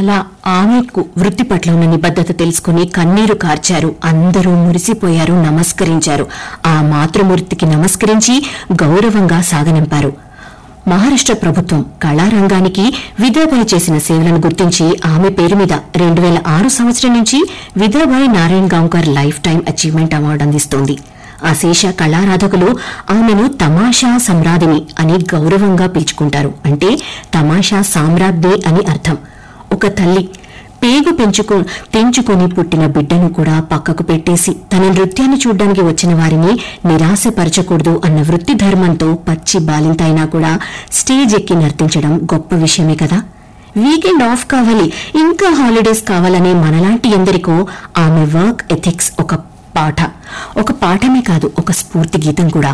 అలా ఆమెకు వృత్తి పట్ల ఉన్న నిబద్ధత తెలుసుకుని కన్నీరు కార్చారు అందరూ మురిసిపోయారు నమస్కరించారు ఆ మాతృమూర్తికి నమస్కరించి గౌరవంగా సాగనింపారు మహారాష్ట్ర ప్రభుత్వం కళారంగానికి విద్యాబాయి చేసిన సేవలను గుర్తించి ఆమె పేరు మీద రెండు వేల ఆరు సంవత్సరం నుంచి Vidyabai Narayan Gaonkar lifetime achievement award అందిస్తోంది అశేష కళారాధకులు ఆమెను తమాషా సమ్రాదిని అని గౌరవంగా పిలుచుకుంటారు అంటే తమాషా సామ్రాజ్ఞి అని అర్థం ఒక తల్లి పేగు పెంచుకు తెంచుకొని పుట్టిన బిడ్డను కూడా పక్కకు పెట్టేసి తన నృత్యాన్ని చూడ్డానికి వచ్చిన వారిని నిరాశపరచకూడదు అన్న వృత్తి ధర్మంతో పచ్చి బాలింత అయినా కూడా స్టేజ్ ఎక్కి నర్తించడం గొప్ప విషయమే కదా వీకెండ్ ఆఫ్ కావాలి ఇంకా హాలిడేస్ కావాలనే మనలాంటి ఎందరికో ఆమె వర్క్ ఎథిక్స్ ఒక పాఠ ఒక పాఠమే కాదు ఒక స్ఫూర్తి గీతం కూడా